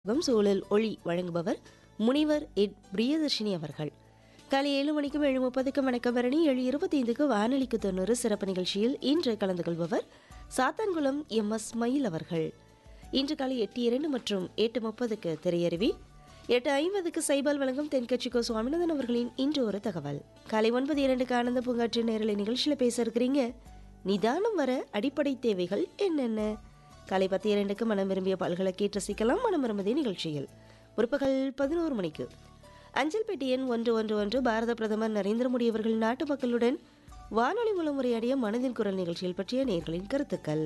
come சூழல் ஒளி வழங்குபவர் முனிவர் எட் பிரியதர்ஷினி அவர்கள் காலை ஏழு மணிக்கும் ஏழு முப்பதுக்கும் வணக்கம் பரணி ஏழு இருபத்தைந்துக்கு வானொலிக்கு தொண்ணூறு சிறப்பு நிகழ்ச்சியில் இன்று கலந்து கொள்பவர் சாத்தான்குளம் எம் எஸ் மயில் அவர்கள் இன்று காலை எட்டு இரண்டு மற்றும் எட்டு முப்பதுக்கு திரையருவி எட்டு ஐம்பதுக்கு சைபால் வழங்கும் தென்கட்சிக்கோ சுவாமிநாதன் அவர்களின் இன்று ஒரு தகவல் காலை ஒன்பது இரண்டுக்கு ஆனந்த பூங்காற்று நேரலை நிகழ்ச்சியில் பேச இருக்கிறீங்க நிதானம் வர அடிப்படை தேவைகள் என்னென்ன காலை பத்து இரண்டுக்கு மனம் விரும்பிய பால்களை கேட்டு ரசிக்கலாம் மனம் விரும்புதே நிகழ்ச்சியில் முற்பகல் பதினோரு மணிக்கு அஞ்சல் பெட்டி எண் ஒன்று ஒன்று ஒன்று பாரத பிரதமர் நரேந்திர மோடி அவர்கள் நாட்டு மக்களுடன் வானொலி மூலம் உரையாடிய மனதின் குரல் நிகழ்ச்சியில் பற்றிய நேர்களின் கருத்துக்கள்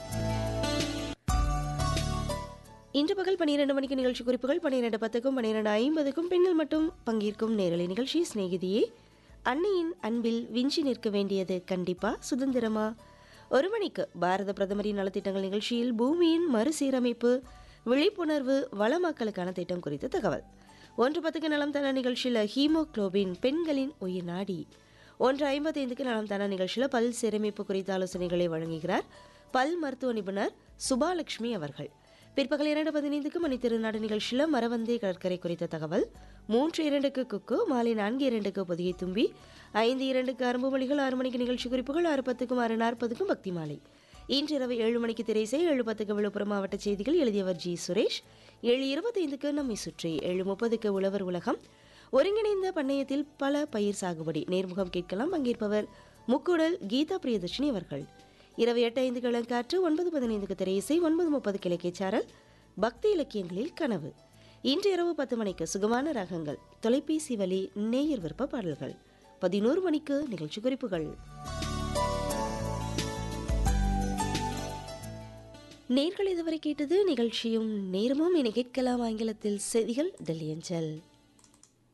இன்று பகல் பன்னிரண்டு மணிக்கு நிகழ்ச்சி குறிப்புகள் பன்னிரண்டு பத்துக்கும் பன்னிரண்டு ஐம்பதுக்கும் பெண்கள் மட்டும் பங்கேற்கும் நேரலை நிகழ்ச்சி சிநேகிதியே அன்னையின் அன்பில் விஞ்சி நிற்க வேண்டியது கண்டிப்பா சுதந்திரமா ஒரு மணிக்கு பாரத பிரதமரின் நலத்திட்டங்கள் நிகழ்ச்சியில் பூமியின் மறுசீரமைப்பு விழிப்புணர்வு வளமாக்கலுக்கான திட்டம் குறித்த தகவல் ஒன்று பத்துக்கு நலம் தன நிகழ்ச்சியில் ஹீமோக்ளோபின் பெண்களின் உயிர் நாடி ஒன்று ஐம்பத்தைந்துக்கு நலம் தன நிகழ்ச்சியில் பல் சீரமைப்பு குறித்த ஆலோசனைகளை வழங்குகிறார் பல் மருத்துவ நிபுணர் சுபாலட்சுமி அவர்கள் பிற்பகல் இரண்டு பதினைந்துக்கு மணி திருநாடு நிகழ்ச்சியில் மரவந்தே கடற்கரை குறித்த தகவல் மூன்று இரண்டுக்கு குக்கு மாலை நான்கு இரண்டுக்கு பொதிகை தும்பி ஐந்து இரண்டுக்கு அரும்பு மொழிகள் ஆறு மணிக்கு நிகழ்ச்சி குறிப்புகள் ஆறு பத்துக்கும் ஆறு நாற்பதுக்கும் பக்தி மாலை இன்று இரவு ஏழு மணிக்கு திரைசை ஏழு பத்துக்கு விழுப்புரம் மாவட்ட செய்திகள் எழுதியவர் ஜி சுரேஷ் ஏழு இருபத்தைந்துக்கு நம்மை சுற்றி ஏழு முப்பதுக்கு உழவர் உலகம் ஒருங்கிணைந்த பண்ணையத்தில் பல பயிர் சாகுபடி நேர்முகம் கேட்கலாம் பங்கேற்பவர் முக்குடல் கீதா பிரியதர்ஷினி அவர்கள் இரவு எட்டு ஐந்து கிழங்காற்று ஒன்பது பதினைந்துக்கு திரையிசை ஒன்பது முப்பது கிழக்கை சாரல் பக்தி இலக்கியங்களில் கனவு இன்று இரவு பத்து மணிக்கு சுகமான ராகங்கள் தொலைபேசி வழி நேயர் விருப்ப பாடல்கள் பதினோரு மணிக்கு நிகழ்ச்சி குறிப்புகள் நேர்கள் இதுவரை கேட்டது நிகழ்ச்சியும் நேரமும் என கேட்கலாம் ஆங்கிலத்தில் செய்திகள் டெல்லி அஞ்சல்